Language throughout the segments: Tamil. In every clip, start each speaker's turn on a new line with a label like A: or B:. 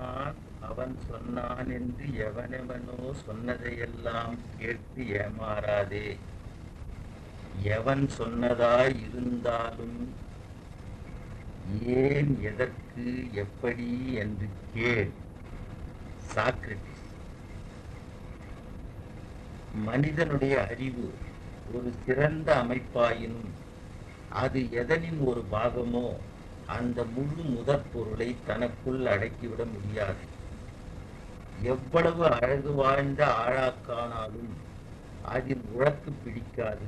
A: சொன்னான் அவன் சொன்னான் என்று எவனெவனோ சொன்னதையெல்லாம் கேட்டு ஏமாறாதே எவன் சொன்னதாய் இருந்தாலும் ஏன் எதற்கு எப்படி என்று கேள் சாக்ரட்டிஸ் மனிதனுடைய அறிவு ஒரு சிறந்த அமைப்பாயினும் அது எதனின் ஒரு பாகமோ அந்த முழு முதற் பொருளை தனக்குள் அடக்கிவிட முடியாது எவ்வளவு அழகு வாழ்ந்த ஆழாக்கானாலும் அதில் உழக்கு பிடிக்காது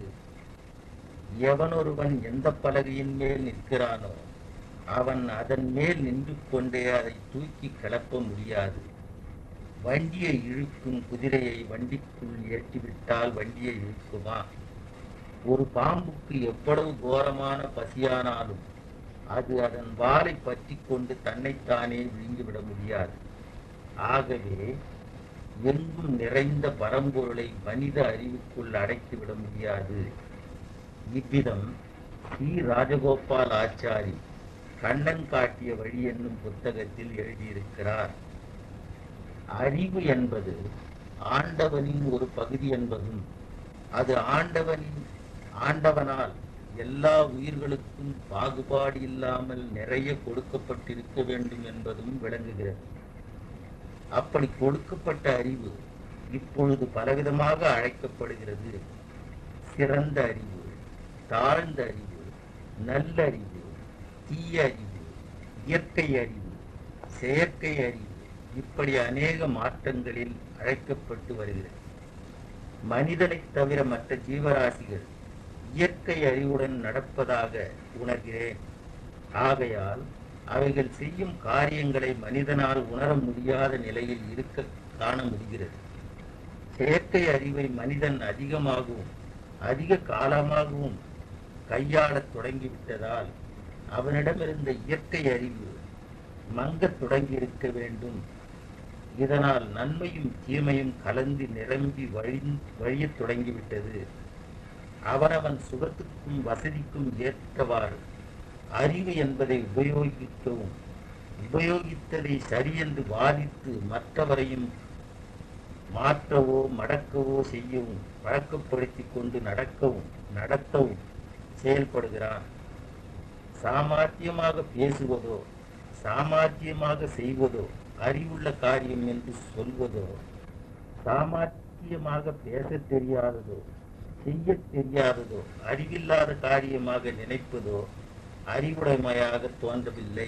A: எவனொருவன் எந்த பலகையின் மேல் நிற்கிறானோ அவன் அதன் மேல் நின்று கொண்டே அதை தூக்கி கிளப்ப முடியாது வண்டியை இழுக்கும் குதிரையை வண்டிக்குள் ஏற்றிவிட்டால் வண்டியை இழுக்குமா ஒரு பாம்புக்கு எவ்வளவு கோரமான பசியானாலும் அது அதன் வாலை பற்றி கொண்டு தன்னைத்தானே விழுங்கிவிட முடியாது ஆகவே எங்கும் நிறைந்த பரம்பொருளை மனித அறிவுக்குள் அடக்கிவிட முடியாது இவ்விதம் ஸ்ரீ ராஜகோபால் ஆச்சாரி கண்ணன் காட்டிய வழி என்னும் புத்தகத்தில் எழுதியிருக்கிறார் அறிவு என்பது ஆண்டவனின் ஒரு பகுதி என்பதும் அது ஆண்டவனின் ஆண்டவனால் எல்லா உயிர்களுக்கும் பாகுபாடு இல்லாமல் நிறைய கொடுக்கப்பட்டிருக்க வேண்டும் என்பதும் விளங்குகிறது அப்படி கொடுக்கப்பட்ட அறிவு இப்பொழுது பலவிதமாக அழைக்கப்படுகிறது சிறந்த அறிவு தாழ்ந்த அறிவு நல்லறிவு தீய அறிவு இயற்கை அறிவு செயற்கை அறிவு இப்படி அநேக மாற்றங்களில் அழைக்கப்பட்டு வருகிறது மனிதனைத் தவிர மற்ற ஜீவராசிகள் இயற்கை அறிவுடன் நடப்பதாக உணர்கிறேன் ஆகையால் அவைகள் செய்யும் காரியங்களை மனிதனால் உணர முடியாத நிலையில் இருக்க காண முடிகிறது செயற்கை அறிவை மனிதன் அதிகமாகவும் அதிக காலமாகவும் கையாளத் தொடங்கிவிட்டதால் அவனிடமிருந்த இயற்கை அறிவு மங்கத் தொடங்கியிருக்க வேண்டும் இதனால் நன்மையும் தீமையும் கலந்து நிரம்பி வழி வழியத் தொடங்கிவிட்டது அவனவன் சுகத்துக்கும் வசதிக்கும் ஏற்றவாறு அறிவு என்பதை உபயோகிக்கவும் உபயோகித்ததை சரியென்று வாதித்து மற்றவரையும் மாற்றவோ மடக்கவோ செய்யவும் பழக்கப்படுத்தி கொண்டு நடக்கவும் நடத்தவும் செயல்படுகிறான் சாமர்த்தியமாக பேசுவதோ சாமர்த்தியமாக செய்வதோ அறிவுள்ள காரியம் என்று சொல்வதோ சாமர்த்தியமாக பேசத் தெரியாததோ செய்யத் தெரியாததோ அறிவில்லாத காரியமாக நினைப்பதோ அறிவுடைமையாக தோன்றவில்லை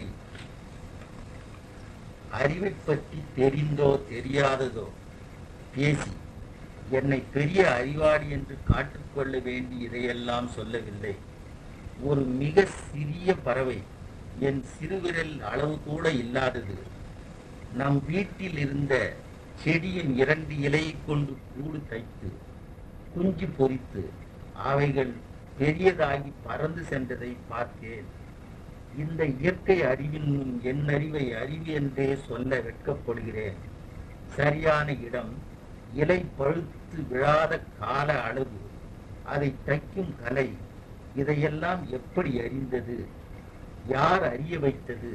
A: அறிவை பற்றி தெரிந்தோ தெரியாததோ பேசி என்னை பெரிய அறிவாளி என்று காட்டிக்கொள்ள வேண்டி இதையெல்லாம் சொல்லவில்லை ஒரு மிக சிறிய பறவை என் சிறுவிரல் அளவு கூட இல்லாதது நம் வீட்டில் இருந்த செடியின் இரண்டு இலையை கொண்டு கூடு தைத்து குஞ்சு பொறித்து அவைகள் பெரியதாகி பறந்து சென்றதை பார்த்தேன் இந்த இயற்கை அறிவின் முன் என் அறிவை அறிவு என்றே சொல்ல வெட்கப்படுகிறேன் சரியான இடம் இலை பழுத்து விழாத கால அளவு அதை தைக்கும் கலை இதையெல்லாம் எப்படி அறிந்தது யார் அறிய வைத்தது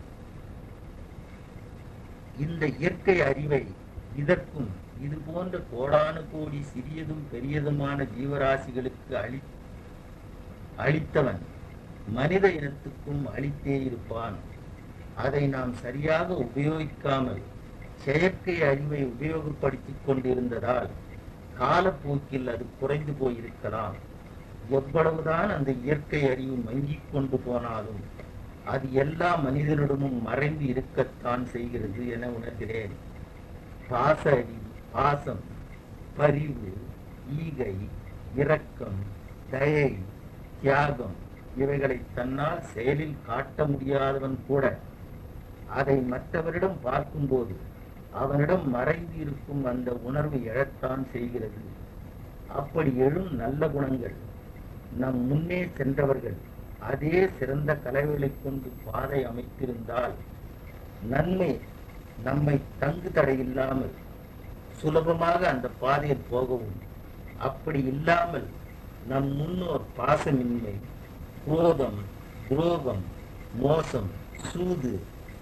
A: இந்த இயற்கை அறிவை இதற்கும் இது போன்ற கோடானு கோடி சிறியதும் பெரியதுமான ஜீவராசிகளுக்கு அளி அளித்தவன் மனித இனத்துக்கும் அளித்தே இருப்பான் அதை நாம் சரியாக உபயோகிக்காமல் செயற்கை அறிவை உபயோகப்படுத்திக் கொண்டிருந்ததால் காலப்போக்கில் அது குறைந்து போயிருக்கலாம் எவ்வளவுதான் அந்த இயற்கை அறிவு மங்கிக் கொண்டு போனாலும் அது எல்லா மனிதனிடமும் மறைந்து இருக்கத்தான் செய்கிறது என உணர்கிறேன் பாச அறிவு பாசம் பரிவு ஈகை இரக்கம் தயை தியாகம் இவைகளை தன்னால் செயலில் காட்ட முடியாதவன் கூட அதை மற்றவரிடம் பார்க்கும்போது அவனிடம் மறைந்து இருக்கும் அந்த உணர்வு எழத்தான் செய்கிறது அப்படி எழும் நல்ல குணங்கள் நம் முன்னே சென்றவர்கள் அதே சிறந்த கலைகளை கொண்டு பாதை அமைத்திருந்தால் நன்மை நம்மை தங்கு தடையில்லாமல் சுலபமாக அந்த பாதையில் போகவும் அப்படி இல்லாமல் நம் முன்னோர் பாசமின்மை குரோதம் துரோகம் மோசம் சூது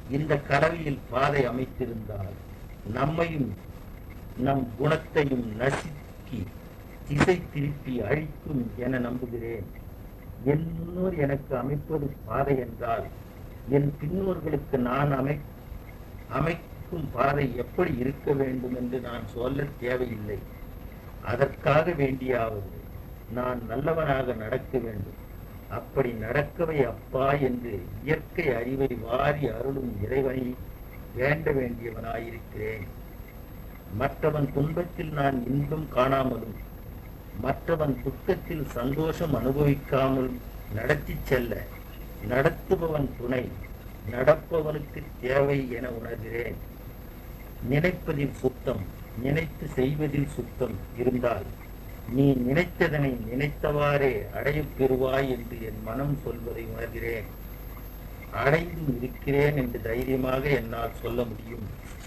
A: இந்த கலவையில் பாதை அமைத்திருந்தால் நம்மையும் நம் குணத்தையும் நசுக்கி திசை திருப்பி அழிக்கும் என நம்புகிறேன் என் முன்னோர் எனக்கு அமைப்பது பாதை என்றால் என் பின்னோர்களுக்கு நான் அமை அமைக்கும் பாதை எப்படி இருக்க வேண்டும் என்று நான் சொல்ல தேவையில்லை அதற்காக வேண்டியாவது நான் நல்லவனாக நடக்க வேண்டும் அப்படி நடக்கவை அப்பா என்று இயற்கை அறிவை வாரி அருளும் இறைவனை வேண்ட வேண்டியவனாயிருக்கிறேன் மற்றவன் துன்பத்தில் நான் இன்பம் காணாமலும் மற்றவன் துக்கத்தில் சந்தோஷம் அனுபவிக்காமல் நடத்தி செல்ல நடத்துபவன் துணை நடப்பவனுக்கு தேவை என உணர்கிறேன் நினைப்பதில் சுத்தம் நினைத்து செய்வதில் சுத்தம் இருந்தால் நீ நினைத்ததனை நினைத்தவாறே அடையப் பெறுவாய் என்று என் மனம் சொல்வதை உணர்கிறேன் அடைந்து இருக்கிறேன் என்று தைரியமாக என்னால் சொல்ல முடியும்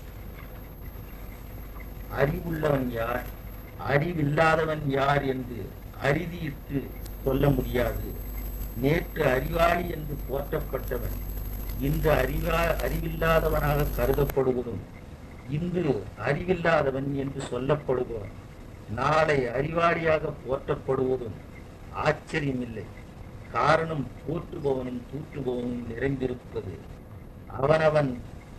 A: அறிவுள்ளவன் யார் அறிவில்லாதவன் யார் என்று அறுதியிட்டு சொல்ல முடியாது நேற்று அறிவாளி என்று போற்றப்பட்டவன் இன்று அறிவா அறிவில்லாதவனாக கருதப்படுவதும் இன்று அறிவில்லாதவன் என்று சொல்லப்படுபவன் நாளை அறிவாளியாக போற்றப்படுவதும் ஆச்சரியமில்லை காரணம் போற்றுபவனும் தூற்றுபவனும் நிறைந்திருப்பது அவனவன்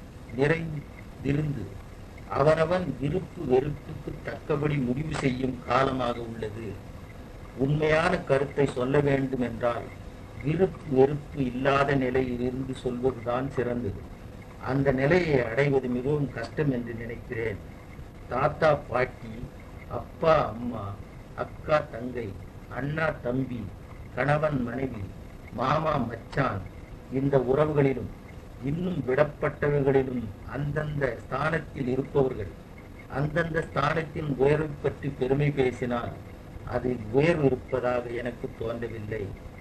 A: நிறைந்திருந்து அவனவன் விருப்பு வெறுப்புக்கு தக்கபடி முடிவு செய்யும் காலமாக உள்ளது உண்மையான கருத்தை சொல்ல வேண்டும் என்றால் விருப்பு வெறுப்பு இல்லாத நிலையிலிருந்து சொல்வதுதான் சிறந்தது அந்த நிலையை அடைவது மிகவும் கஷ்டம் என்று நினைக்கிறேன் தாத்தா பாட்டி அப்பா அம்மா அக்கா தங்கை அண்ணா தம்பி கணவன் மனைவி மாமா மச்சான் இந்த உறவுகளிலும் இன்னும் விடப்பட்டவர்களிலும் அந்தந்த ஸ்தானத்தில் இருப்பவர்கள் அந்தந்த ஸ்தானத்தின் உயர்வை பற்றி பெருமை பேசினால் அதில் உயர்வு இருப்பதாக எனக்கு தோன்றவில்லை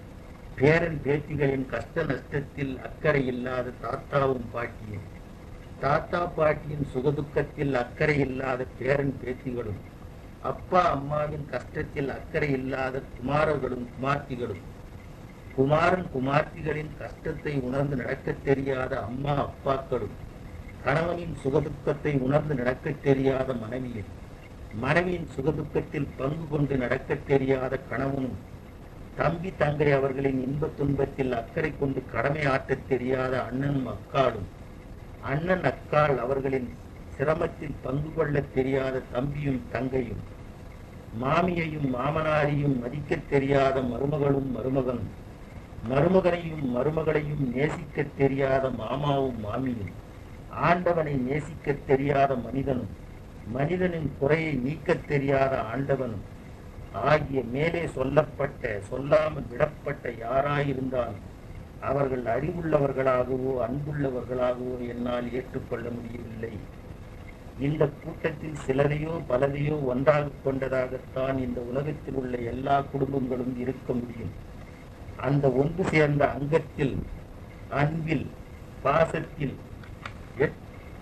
A: பேரன் பேத்திகளின் கஷ்ட நஷ்டத்தில் அக்கறை இல்லாத தாத்தாவும் பாட்டியும் தாத்தா பாட்டியின் சுகதுக்கத்தில் அக்கறை இல்லாத பேரன் பேத்திகளும் அப்பா அம்மாவின் கஷ்டத்தில் அக்கறை இல்லாத குமாரர்களும் குமார்த்திகளும் குமாரன் குமார்த்திகளின் கஷ்டத்தை உணர்ந்து நடக்கத் தெரியாத அம்மா அப்பாக்களும் கணவனின் சுகதுக்கத்தை உணர்ந்து நடக்கத் தெரியாத மனைவியும் மனைவியின் சுகதுக்கத்தில் பங்கு கொண்டு நடக்கத் தெரியாத கணவனும் தம்பி தங்கை அவர்களின் இன்ப துன்பத்தில் அக்கறை கொண்டு கடமை ஆற்றத் தெரியாத அண்ணனும் அக்காளும் அண்ணன் அக்காள் அவர்களின் சிரமத்தில் பங்கு கொள்ளத் தெரியாத தம்பியும் தங்கையும் மாமியையும் மாமனாரையும் மதிக்கத் தெரியாத மருமகளும் மருமகனும் மருமகனையும் மருமகளையும் நேசிக்கத் தெரியாத மாமாவும் மாமியும் ஆண்டவனை நேசிக்கத் தெரியாத மனிதனும் மனிதனின் குறையை நீக்கத் தெரியாத ஆண்டவனும் ஆகிய மேலே சொல்லப்பட்ட சொல்லாமல் விடப்பட்ட யாராயிருந்தாலும் அவர்கள் அறிவுள்ளவர்களாகவோ அன்புள்ளவர்களாகவோ என்னால் ஏற்றுக்கொள்ள முடியவில்லை இந்த கூட்டத்தில் சிலரையோ பலரையோ ஒன்றாக கொண்டதாகத்தான் இந்த உலகத்தில் உள்ள எல்லா குடும்பங்களும் இருக்க முடியும் அந்த ஒன்று சேர்ந்த அங்கத்தில் அன்பில் பாசத்தில் எட்-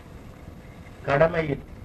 A: கடமையில்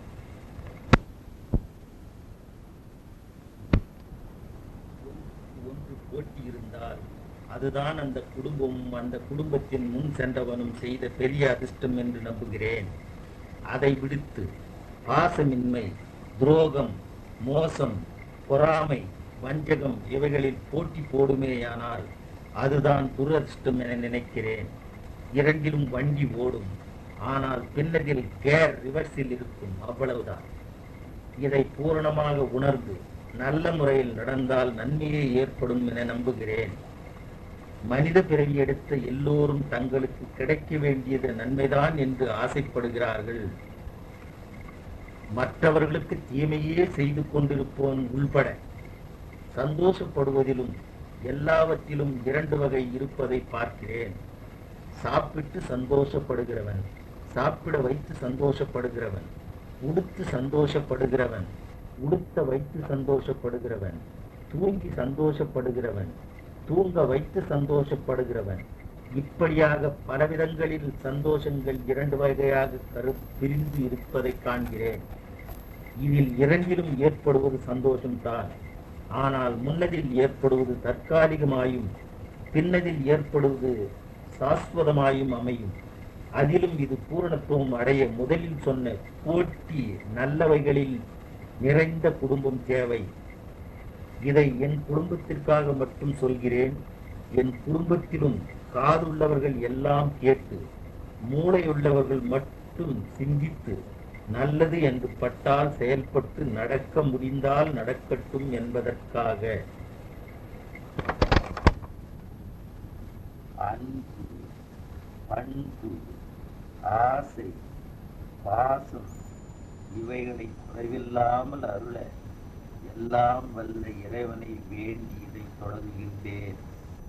A: ஒன்றுக்கு ஒன்று போட்டி இருந்தால் அதுதான் அந்த குடும்பமும் அந்த குடும்பத்தின் முன் சென்றவனும் செய்த பெரிய அதிர்ஷ்டம் என்று நம்புகிறேன் அதை விடுத்து பாசமின்மை துரோகம் மோசம் பொறாமை வஞ்சகம் இவைகளில் போட்டி போடுமேயானால் அதுதான் துரதிர்ஷ்டம் என நினைக்கிறேன் இரண்டிலும் வண்டி ஓடும் ஆனால் பின்னதில் கேர் ரிவர்ஸில் இருக்கும் அவ்வளவுதான் இதை பூரணமாக உணர்ந்து நல்ல முறையில் நடந்தால் நன்மையே ஏற்படும் என நம்புகிறேன் மனித பிறவி எடுத்த எல்லோரும் தங்களுக்கு கிடைக்க வேண்டியது நன்மைதான் என்று ஆசைப்படுகிறார்கள் மற்றவர்களுக்கு தீமையே செய்து கொண்டிருப்போன் உள்பட சந்தோஷப்படுவதிலும் எல்லாவற்றிலும் இரண்டு வகை இருப்பதை பார்க்கிறேன் சாப்பிட்டு சந்தோஷப்படுகிறவன் சாப்பிட வைத்து சந்தோஷப்படுகிறவன் உடுத்து சந்தோஷப்படுகிறவன் உடுத்த வைத்து சந்தோஷப்படுகிறவன் தூங்கி சந்தோஷப்படுகிறவன் தூங்க வைத்து சந்தோஷப்படுகிறவன் இப்படியாக பலவிதங்களில் சந்தோஷங்கள் இரண்டு வகையாக கரு பிரிந்து இருப்பதை காண்கிறேன் இதில் இரண்டிலும் ஏற்படுவது சந்தோஷம்தான் ஆனால் முன்னதில் ஏற்படுவது தற்காலிகமாயும் பின்னதில் ஏற்படுவது சாஸ்வதமாயும் அமையும் அதிலும் இது பூரணத்துவம் அடைய முதலில் சொன்ன போட்டி நல்லவைகளில் நிறைந்த குடும்பம் தேவை இதை என் குடும்பத்திற்காக மட்டும் சொல்கிறேன் என் குடும்பத்திலும் காதுள்ளவர்கள் எல்லாம் கேட்டு மூளையுள்ளவர்கள் மட்டும் சிந்தித்து நல்லது என்று பட்டால் செயல்பட்டு நடக்க முடிந்தால் நடக்கட்டும் என்பதற்காக அன்பு பண்பு ஆசை பாசம் இவைகளை குறைவில்லாமல் அருள எல்லாம் வல்ல இறைவனை வேண்டி இதை தொடங்குகின்றேன்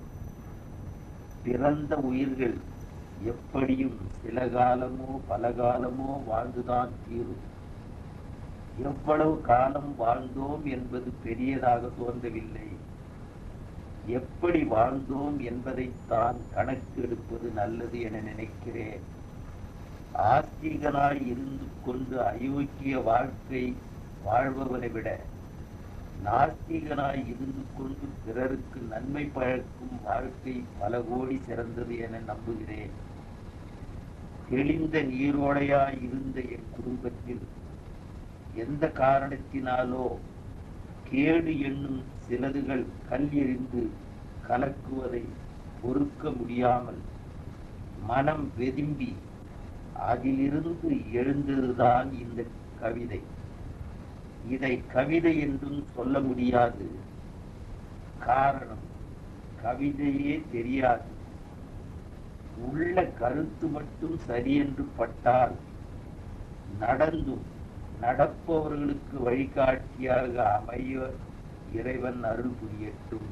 A: பிறந்த உயிர்கள் எப்படியும் சில காலமோ பல காலமோ வாழ்ந்துதான் தீரும் எவ்வளவு காலம் வாழ்ந்தோம் என்பது பெரியதாக தோன்றவில்லை எப்படி வாழ்ந்தோம் என்பதைத்தான் கணக்கெடுப்பது நல்லது என நினைக்கிறேன் ஆஸ்திகனாய் இருந்து கொண்டு அயோக்கிய வாழ்க்கை வாழ்பவனை விட நாஸ்திகனாய் இருந்து கொண்டு பிறருக்கு நன்மை பழக்கும் வாழ்க்கை பல கோடி சிறந்தது என நம்புகிறேன் தெளிந்த நீரோடையாய் இருந்த என் குடும்பத்தில் எந்த காரணத்தினாலோ கேடு என்னும் சிலதுகள் கல் எறிந்து கலக்குவதை பொறுக்க முடியாமல் மனம் வெதும்பி அதிலிருந்து எழுந்ததுதான் இந்த கவிதை இதை கவிதை என்றும் சொல்ல முடியாது காரணம் கவிதையே தெரியாது உள்ள கருத்து மட்டும் சரியென்று பட்டால் நடந்தும் நடப்பவர்களுக்கு வழிகாட்டியாக அமைய இறைவன் அருள் புரியட்டும்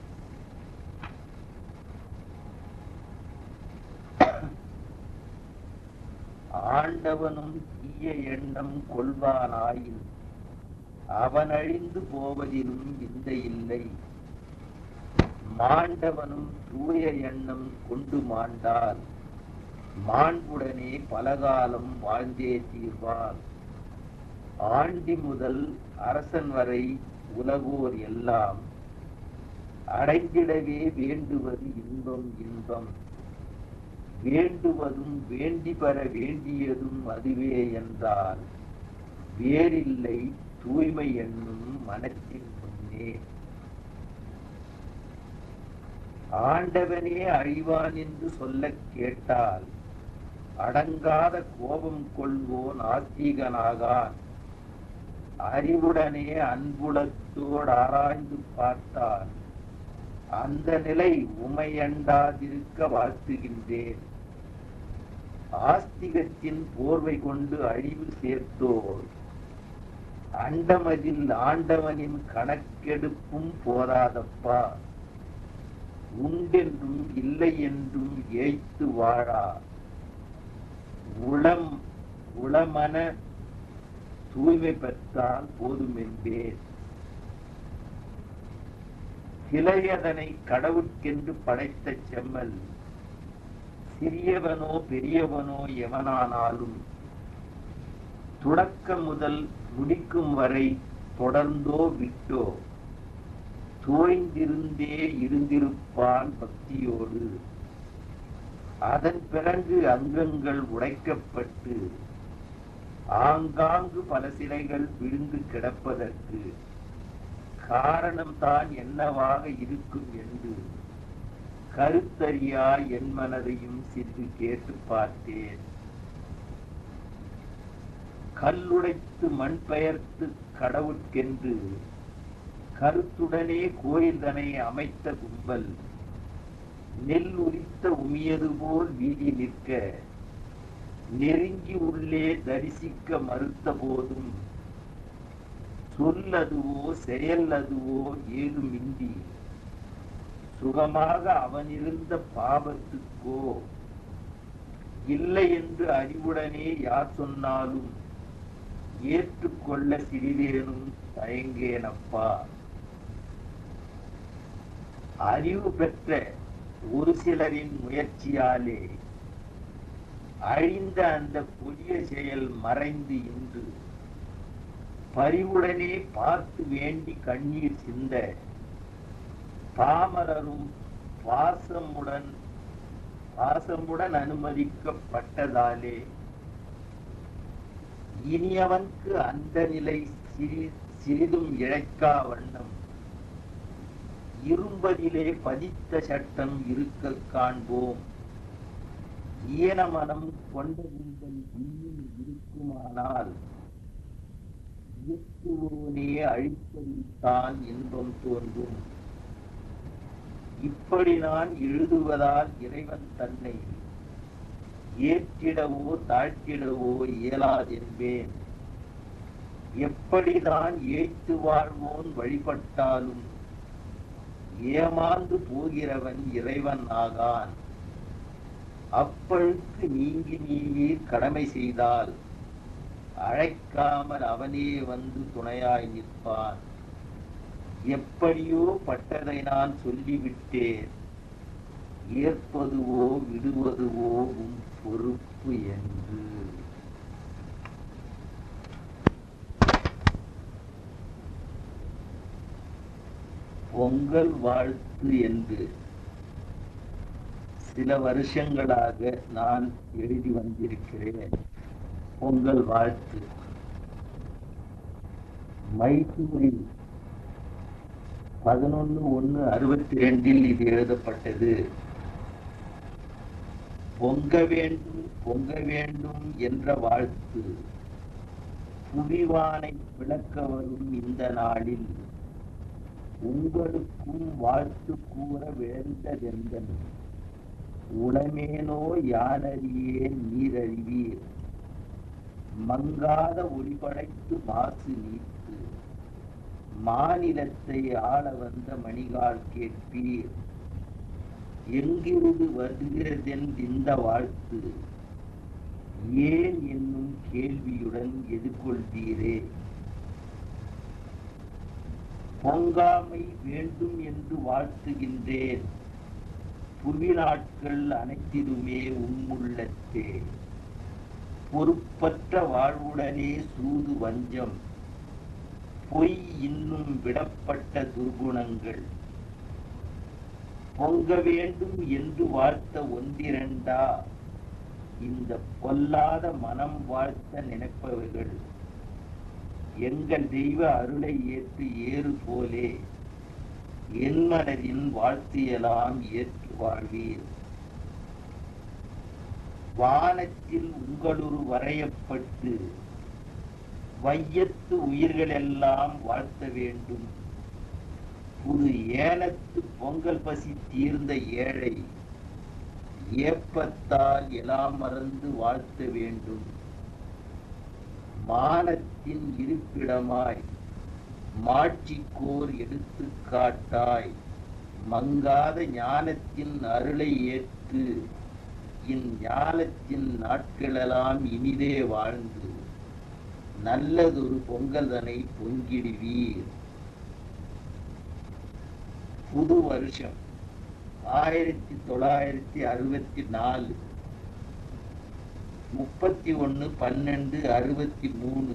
A: ஆண்டவனும் தீய எண்ணம் கொள்வானாயின் அவன் அழிந்து போவதிலும் இந்த இல்லை மாண்டவனும் தூய எண்ணம் கொண்டு மாண்டால் மாண்புடனே பலகாலம் வாழ்ந்தே தீர்வான் ஆண்டி முதல் அரசன் வரை உலகோர் எல்லாம் அடைந்திடவே வேண்டுவது இன்பம் இன்பம் வேண்டுவதும் வேண்டி பெற வேண்டியதும் அதுவே என்றால் வேறில்லை தூய்மை என்னும் மனத்தின் முன்னே ஆண்டவனே அழிவான் என்று சொல்லக் கேட்டால் அடங்காத கோபம் கொள்வோன் ஆஸ்திகனாகான் அறிவுடனே அன்புலத்தோடு ஆராய்ந்து பார்த்தால் அந்த நிலை உமையண்டாதிருக்க வாழ்த்துகின்றேன் ஆஸ்திகத்தின் போர்வை கொண்டு அழிவு சேர்த்தோர் அண்டமதில் ஆண்டவனின் கணக்கெடுப்பும் போதாதப்பா உண்டென்றும் இல்லை என்றும் ஏய்த்து வாழா உளம் உளமன தூய்மை பெற்றால் போதும் என்பேன் சிலையதனை கடவுட்கென்று படைத்த செம்மல் சிறியவனோ பெரியவனோ எவனானாலும் தொடக்கம் முதல் முடிக்கும் வரை தொடர்ந்தோ விட்டோ தோய்ந்திருந்தே இருந்திருப்பான் பக்தியோடு அதன் பிறகு அங்கங்கள் உடைக்கப்பட்டு ஆங்காங்கு பல சிலைகள் விழுந்து கிடப்பதற்கு காரணம்தான் என்னவாக இருக்கும் என்று கருத்தறியா என் மனதையும் சிறிது கேட்டு பார்த்தேன் கல்லுடைத்து மண் பெயர்த்து கடவுட்கென்று கருத்துடனே கோயில்தனை அமைத்த கும்பல் நெல் உரித்த உமியது போல் வீதி நிற்க நெருங்கி உள்ளே தரிசிக்க மறுத்த போதும் சொல்லதுவோ செயல் அதுவோ ஏதுமின்றி சுகமாக அவனிருந்த பாவத்துக்கோ இல்லை என்று அறிவுடனே யார் சொன்னாலும் ஏற்றுக்கொள்ள சிறிதேனும் தயங்கேனப்பா அறிவு பெற்ற ஒரு சிலரின் முயற்சியாலே அழிந்த அந்த புதிய செயல் மறைந்து இன்று பரிவுடனே பார்த்து வேண்டி கண்ணீர் சிந்த பாமரரும் பாசமுடன் பாசமுடன் அனுமதிக்கப்பட்டதாலே இனியவனுக்கு அந்த நிலை சிறி சிறிதும் இழைக்கா வண்ணம் இரும்பதிலே பதித்த சட்டம் இருக்க காண்போம் ஈன மனம் கொண்ட உங்கள் இன்னும் இருக்குமானால் இயக்குவோனே அழிப்பதில்தான் இன்பம் தோன்றும் இப்படி நான் எழுதுவதால் இறைவன் தன்னை ஏற்றிடவோ தாழ்த்திடவோ இயலாதென்பேன் எப்படிதான் ஏய்த்து வாழ்வோன் வழிபட்டாலும் ஏமாந்து போகிறவன் இறைவன் ஆகான் அப்பழுக்கு நீங்கி நீவீர் கடமை செய்தால் அழைக்காமல் அவனே வந்து துணையாய் நிற்பான் எப்படியோ பட்டதை நான் சொல்லிவிட்டேன் ஏற்பதுவோ விடுவதுவோ உன் பொறுப்பு என்று பொங்கல் வாழ்த்து என்று சில வருஷங்களாக நான் எழுதி வந்திருக்கிறேன் பொங்கல் வாழ்த்து மைசூரில் பதினொன்னு ஒன்னு அறுபத்தி ரெண்டில் இது எழுதப்பட்டது பொங்க வேண்டும் பொங்க வேண்டும் என்ற வாழ்த்து புவிவானை விளக்க வரும் இந்த நாளில் உங்களுக்கும் வாழ்த்து கூற வேண்டதெந்தன் உளமேனோ யானறியேன் நீரறிவீர் மங்காத ஒளிபடைத்து மாசு நீத்து மாநிலத்தை ஆள வந்த மணிகால் கேட்பீர் எங்கிருந்து வருகிறதென் இந்த வாழ்த்து ஏன் என்னும் கேள்வியுடன் எதிர்கொள்வீரே பொங்காமை வேண்டும் என்று வாழ்த்துகின்றேன் புவி நாட்கள் அனைத்திலுமே உம்முள்ளத்தே பொறுப்பற்ற வாழ்வுடனே சூது வஞ்சம் பொய் இன்னும் விடப்பட்ட துர்குணங்கள் பொங்க வேண்டும் என்று வாழ்த்த ஒன்றிரண்டா இந்த பொல்லாத மனம் வாழ்த்த நினைப்பவர்கள் எங்கள் தெய்வ அருளை ஏற்று ஏறு போலே என் மனதின் வாழ்த்தியலாம் ஏற்று வாழ்வீர் வானத்தில் உங்களொரு வரையப்பட்டு வையத்து உயிர்களெல்லாம் வாழ்த்த வேண்டும் புது ஏனத்து பொங்கல் பசி தீர்ந்த ஏழை ஏப்பத்தால் எல்லாம் மறந்து வாழ்த்த வேண்டும் மானத்தின் இருப்பிடமாய் மாட்சிக்கோர் எடுத்துக்காட்டாய் மங்காத ஞானத்தின் அருளை ஏற்று இந்ஞானத்தின் நாட்களெல்லாம் இனிதே வாழ்ந்து நல்லதொரு பொங்கல்தனை பொங்கிடுவீர் புது வருஷம் ஆயிரத்தி தொள்ளாயிரத்தி அறுபத்தி நாலு முப்பத்தி ஒன்னு பன்னெண்டு அறுபத்தி மூணு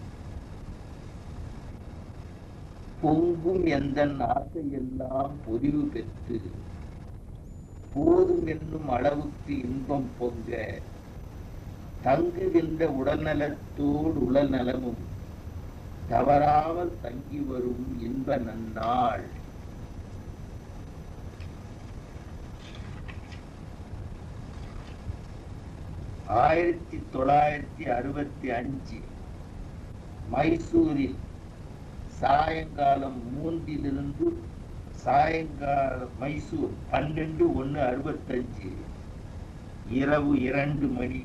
A: பொங்கும் எந்த ஆசையெல்லாம் பொலிவு பெற்று போதும் என்னும் அளவுக்கு இன்பம் பொங்க தங்குகின்ற உடல்நலத்தோடு உடல் நலமும் தவறாமல் தங்கி வரும் இன்ப நன்னாள் ஆயிரத்தி தொள்ளாயிரத்தி அறுபத்தி அஞ்சு மைசூரில் சாயங்காலம் மூன்றிலிருந்து சாயங்காலம் மைசூர் பன்னெண்டு ஒன்று அறுபத்தஞ்சு இரவு இரண்டு மணி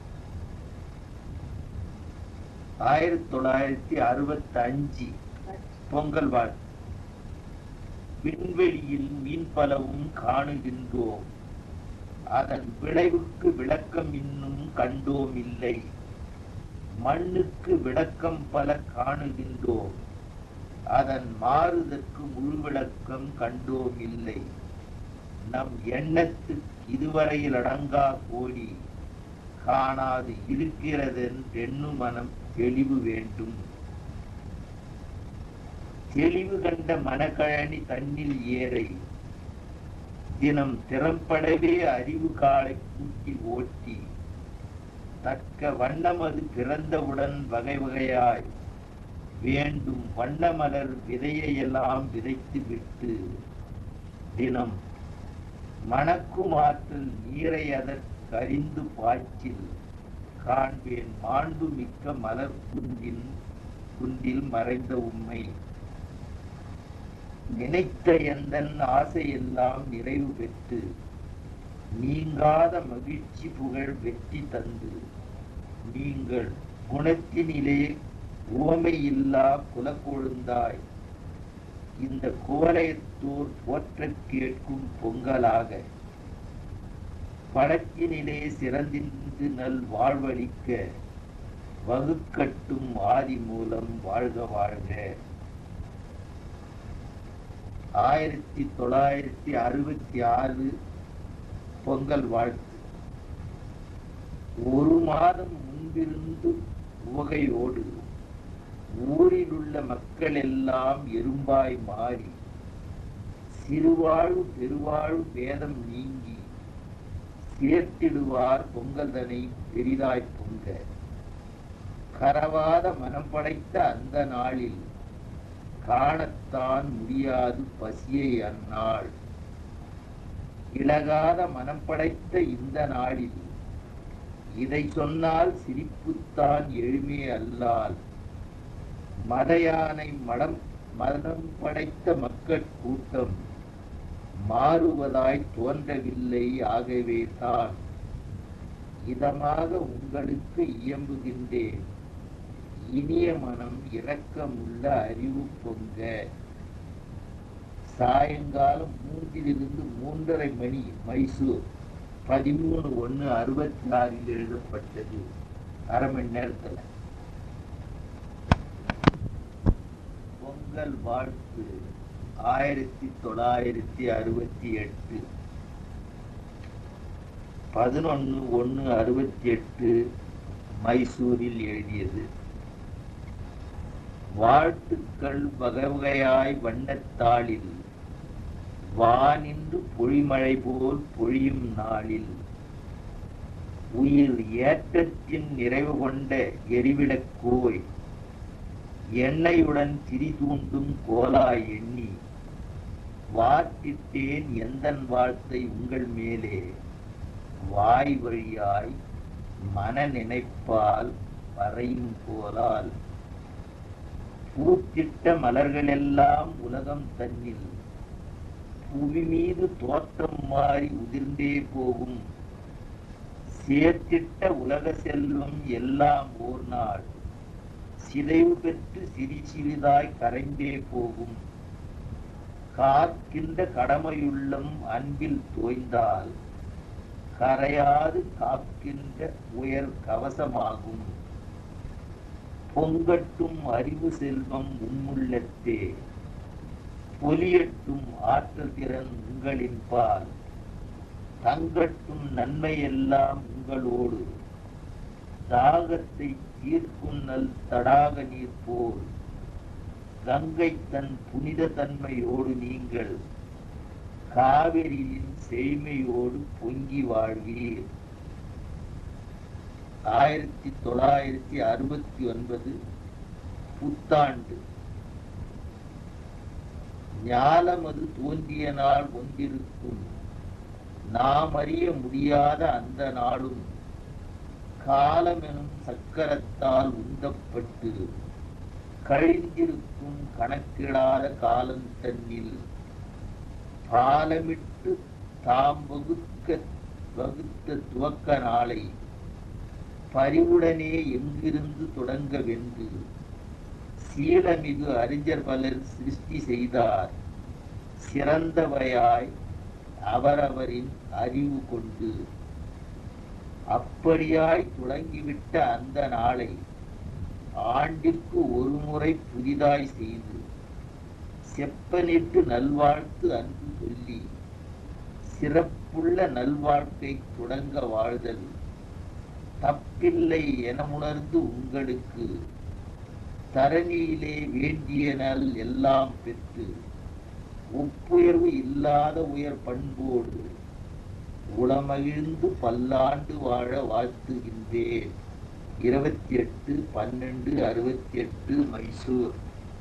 A: ஆயிரத்தி தொள்ளாயிரத்தி அறுபத்தி அஞ்சு பொங்கல் வாழ்த்து விண்வெளியில் மீன் பலவும் காணுகின்றோம் அதன் விளைவுக்கு விளக்கம் இன்னும் கண்டோம் இல்லை மண்ணுக்கு விளக்கம் பல காணுகின்றோம் அதன் மாறுதற்கு முழு விளக்கம் கண்டோம் இல்லை நம் எண்ணத்துக்கு இதுவரையில் அடங்கா கோடி காணாது இருக்கிறதென்று மனம் தெளிவு வேண்டும் தெளிவு கண்ட மனக்கழனி தன்னில் ஏறை தினம் திறம்படவே அறிவு காலை கூட்டி ஓட்டி தக்க வண்ணம் அது பிறந்தவுடன் வகை வகையாய் வேண்டும் வண்ணமலர் விதையையெல்லாம் விதைத்து விட்டு தினம் மணக்கும் ஆற்றல் நீரை அதற்கு அறிந்து பாய்ச்சில் காண்பேன் மாண்பு மிக்க மலர் குன்றின் குன்றில் மறைந்த உண்மை நினைத்த எந்தன் ஆசையெல்லாம் நிறைவு பெற்று நீங்காத மகிழ்ச்சி புகழ் வெற்றி தந்து நீங்கள் குணத்தினிலே உவமையில்லா குலக்கொழுந்தாய் இந்த குவலயத்தோர் போற்றக் கேட்கும் பொங்கலாக பழக்கினிலே சிறந்திருந்து நல் வாழ்வழிக்க வகுக்கட்டும் ஆதி மூலம் வாழ்க வாழ்க ஆயிரத்தி தொள்ளாயிரத்தி அறுபத்தி ஆறு பொங்கல் வாழ்த்து ஒரு மாதம் முன்பிருந்து உவகையோடு ஊரில் உள்ள மக்கள் எல்லாம் எறும்பாய் மாறி சிறுவாழ்வு பெருவாழ்வு பேதம் நீங்கி சேர்த்திடுவார் பொங்கல் தனை பெரிதாய் பொங்க கரவாத மனம் படைத்த அந்த நாளில் காணத்தான் முடியாது பசியை அந்நாள் இழகாத மனம் படைத்த இந்த நாளில் இதை சொன்னால் சிரிப்புத்தான் எழுமே அல்லால் மதயானை மடம் மதம் படைத்த மக்கள் கூட்டம் மாறுவதாய் தோன்றவில்லை ஆகவே தான் இதமாக உங்களுக்கு இயம்புகின்றேன் இனிய மனம் இரக்கமுள்ள அறிவு பொங்க சாயங்காலம் மூன்றிலிருந்து மூன்றரை மணி மைசூர் பதிமூணு ஒண்ணு அறுபத்தி ஆறில் எழுதப்பட்டது அரை மணி நேரத்துல பொங்கல் வாழ்த்து ஆயிரத்தி தொள்ளாயிரத்தி அறுபத்தி எட்டு பதினொன்னு ஒண்ணு அறுபத்தி எட்டு மைசூரில் எழுதியது வாழ்த்துக்கள் வகை வகையாய் வண்ணத்தாளில் வானின்று பொழிமழை போல் பொழியும் நாளில் உயிர் ஏற்றத்தின் நிறைவு கொண்ட எரிவிடக்கோய் எண்ணெயுடன் திரி தூண்டும் கோலாய் எண்ணி வாட்டிட்டேன் எந்தன் வாழ்த்தை உங்கள் மேலே வாய் வழியாய் மன நினைப்பால் வரையும் போலால் பூத்திட்ட மலர்களெல்லாம் உலகம் தன்னில் புவி மீது தோற்றம் மாறி உதிர்ந்தே போகும் சேர்த்திட்ட உலக செல்வம் எல்லாம் ஓர் நாள் சிதைவு பெற்று சிறி சிறிதாய் கரைந்தே போகும் காக்கின்ற கடமையுள்ளம் அன்பில் தோய்ந்தால் கரையாது காக்கின்ற உயர் கவசமாகும் பொங்கட்டும் அறிவு செல்வம் உம்முள்ளத்தே பொலியட்டும் ஆற்றல் திறன் உங்களின் பால் தங்கட்டும் நன்மை எல்லாம் உங்களோடு தாகத்தை தீர்க்கும் நல் தடாக நீர் போல் கங்கை தன் புனித தன்மையோடு நீங்கள் காவிரியின் செழுமையோடு பொங்கி வாழ்வீர் ஆயிரத்தி தொள்ளாயிரத்தி அறுபத்தி ஒன்பது புத்தாண்டு ஞாலமது தோன்றிய நாள் ஒன்றிருக்கும் நாம் அறிய முடியாத அந்த நாளும் காலமெனும் சக்கரத்தால் உந்தப்பட்டு கழிந்திருக்கும் கணக்கிடாத காலம் தன்னில் பாலமிட்டு தாம் வகுக்க வகுத்த துவக்க நாளை பரிவுடனே எங்கிருந்து தொடங்க வென்று சீலமிகு அறிஞர் பலர் சிருஷ்டி செய்தார் சிறந்தவையாய் அவரவரின் அறிவு கொண்டு அப்படியாய் தொடங்கிவிட்ட அந்த நாளை ஆண்டிற்கு ஒரு முறை புதிதாய் செய்து செப்பனிட்டு நல்வாழ்த்து அன்பு சொல்லி சிறப்புள்ள நல்வாழ்க்கை தொடங்க வாழ்தல் தப்பில்லை என உணர்ந்து உங்களுக்கு தரணியிலே வேண்டிய நல் எல்லாம் பெற்று ஒப்புயர்வு இல்லாத உயர் பண்போடு உளமகிழ்ந்து பல்லாண்டு வாழ வாழ்த்துகின்றேன் இருபத்தி எட்டு பன்னெண்டு அறுபத்தி எட்டு மைசூர்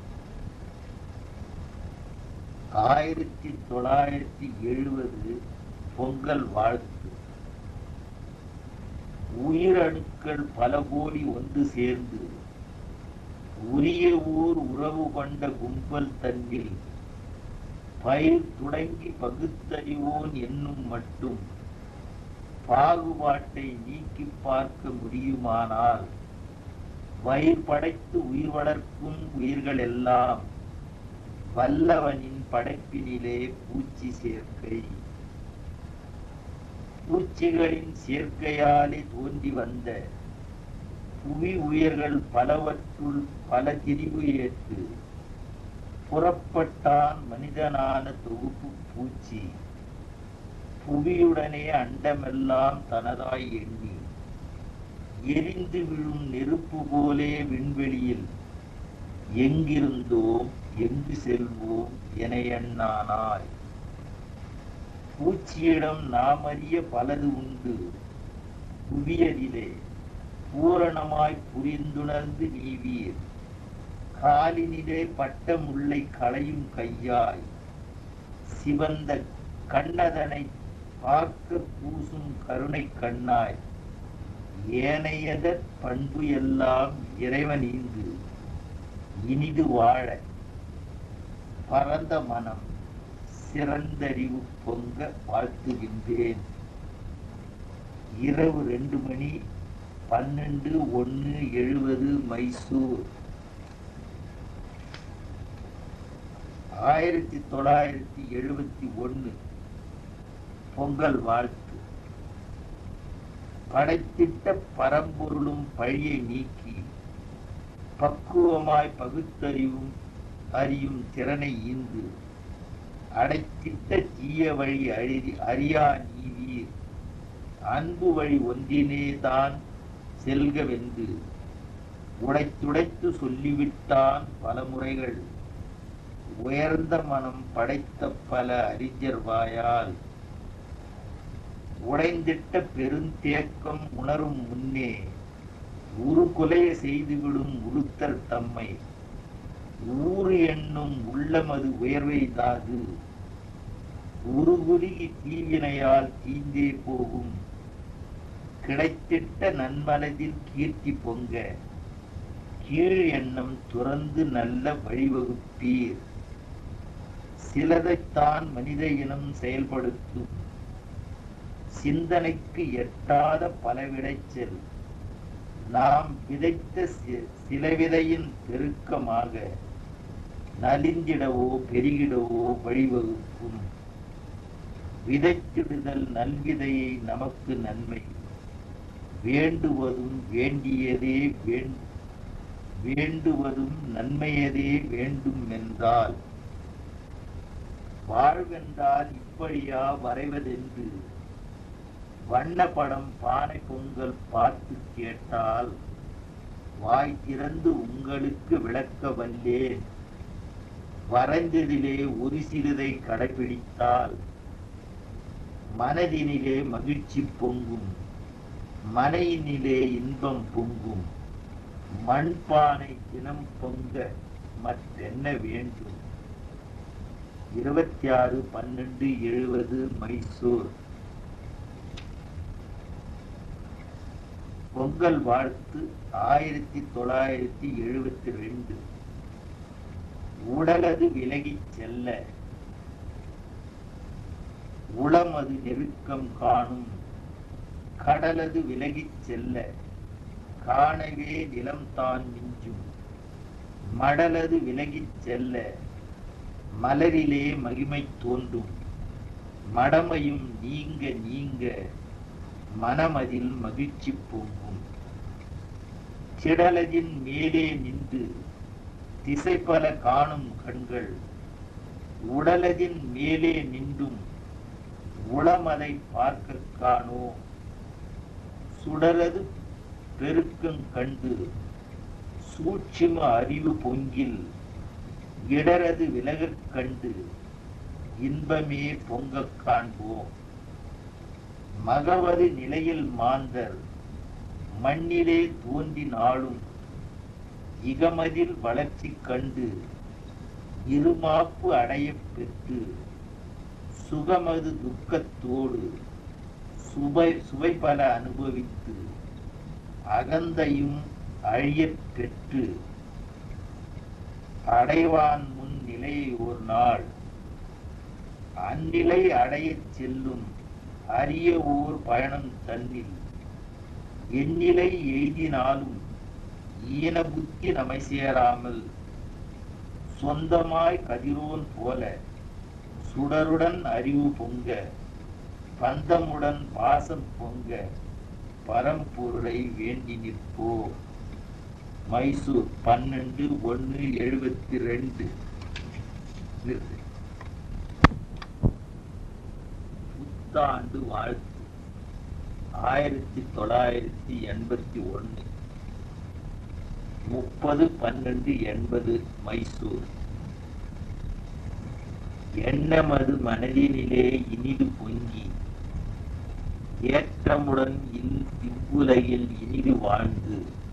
A: ஆயிரத்தி தொள்ளாயிரத்தி எழுபது பொங்கல் வாழ்த்து உயிரணுக்கள் பல கோடி ஒன்று சேர்ந்து உரிய ஊர் உறவு கொண்ட கும்பல் தன்னில் பயிர் தொடங்கி பகுத்தறிவோன் என்னும் மட்டும் பாகுபாட்டை நீக்கி பார்க்க முடியுமானால் வயிர் படைத்து உயிர் வளர்க்கும் உயிர்கள் எல்லாம் வல்லவனின் படைப்பினிலே பூச்சி சேர்க்கை பூச்சிகளின் சேர்க்கையாலே தோன்றி வந்த புவி உயிர்கள் பலவற்றுள் பல திரிவு ஏற்று புறப்பட்டான் மனிதனான தொகுப்பு பூச்சி புவியுடனே அண்டமெல்லாம் தனதாய் எண்ணி எரிந்து விழும் நெருப்பு போலே விண்வெளியில் எங்கிருந்தோம் எங்கு செல்வோம் என எண்ணானாய் பூச்சியிடம் நாம் அறிய பலது உண்டு புவியதிலே பூரணமாய் புரிந்துணர்ந்து நீவீர் காலினிலே பட்ட முல்லை களையும் கையாய் சிவந்த கண்ணதனை பார்க்க பூசும் கருணை கண்ணாய் ஏனையத பண்பு எல்லாம் இறைவன் ஈந்து இனிது வாழ பரந்த மனம் சிறந்தறிவு பொங்க வாழ்த்துகின்றேன் இரவு ரெண்டு மணி பன்னெண்டு ஒன்று எழுபது மைசூர் ஆயிரத்தி தொள்ளாயிரத்தி எழுபத்தி ஒன்று பொங்கல் வாழ்த்து படைத்திட்ட பரம்பொருளும் பழியை நீக்கி பக்குவமாய் பகுத்தறிவும் அறியும் திறனை ஈந்து அடைத்திட்ட தீய வழி அழி அறியா நீவீர் அன்பு வழி ஒன்றினேதான் செல்கவென்று உடைத்துடைத்து சொல்லிவிட்டான் பல முறைகள் உயர்ந்த மனம் படைத்த பல அறிஞர் வாயால் உடைந்திட்ட பெருந்தேக்கம் உணரும் முன்னே உரு கொலைய செய்துவிடும் உறுத்தல் தம்மை ஊறு என்னும் உள்ளமது உயர்வைதாது உருகுருகி தீவினையால் தீந்தே போகும் கிடைத்திட்ட நன்மனதில் கீர்த்தி பொங்க கீழ் எண்ணம் துறந்து நல்ல வழிவகுப்பீர் சிலதைத்தான் மனித இனம் செயல்படுத்தும் சிந்தனைக்கு எட்டாத பல விளைச்சல் நாம் விதைத்த சி- சில விதையின் பெருக்கமாக நலிந்திடவோ பெருகிடவோ வழிவகுக்கும் விதைத்திடுதல் நல்விதையை நமக்கு நன்மை வேண்டுவதும் வேண்டியதே வேண்- வேண்டுவதும் நன்மையதே வேண்டும் என்றால் வாழ்வென்றால் இப்படியா வரைவதென்று வண்ண படம் பானை பொங்கல் பார்த்து கேட்டால் வாய் திறந்து உங்களுக்கு விளக்க வல்லேன் வரைந்ததிலே ஒரு சிறிதை கடைபிடித்தால் மனதினிலே மகிழ்ச்சி பொங்கும் மனையினிலே இன்பம் பொங்கும் மண்பானை தினம் பொங்க மற்றென்ன வேண்டும் இருபத்தி ஆறு பன்னெண்டு எழுபது மைசூர் பொங்கல் வாழ்த்து ஆயிரத்தி தொள்ளாயிரத்தி எழுபத்தி ரெண்டு உடலது விலகிச் செல்ல உளமது நெருக்கம் காணும் கடலது விலகிச் செல்ல காணவே நிலம் தான் மிஞ்சும் மடலது விலகிச் செல்ல மலரிலே மகிமை தோன்றும் மடமையும் நீங்க நீங்க மனமதில் மகிழ்ச்சி பொங்கும் சிடலதின் மேலே நின்று திசை பல காணும் கண்கள் உடலதின் மேலே நின்றும் உளமதை பார்க்க காணோ சுடரது பெருக்கம் கண்டு சூட்சும அறிவு பொங்கில் இடரது விலகக் கண்டு இன்பமே பொங்கக் காண்போம் மகவது நிலையில் மாந்தர் மண்ணிலே தோன்றினாலும் இகமதில் வளர்ச்சி கண்டு இருமாப்பு அடையப் பெற்று சுகமது துக்கத்தோடு சுவை சுவை பல அனுபவித்து அகந்தையும் அழியப் பெற்று அடைவான் முன் நிலையை ஒரு நாள் அந்நிலை அடையச் செல்லும் அரிய ஓர் பயணம் தன்னில் எந்நிலை எய்தினாலும் ஈன புத்தி நமை சேராமல் சொந்தமாய் கதிரோன் போல சுடருடன் அறிவு பொங்க பந்தமுடன் பாசம் பொங்க பரம்பொருளை வேண்டி நிற்போ மைசூர் பன்னெண்டு ஒன்னு எழுபத்தி ரெண்டு புத்தாண்டு வாழ்த்து ஆயிரத்தி தொள்ளாயிரத்தி எண்பத்தி ஒன்னு முப்பது பன்னெண்டு எண்பது மைசூர் எண்ணமது மனதினிலே இனிது பொங்கி ஏற்றமுடன் இல் இவ்வுலகில் இனிது வாழ்ந்து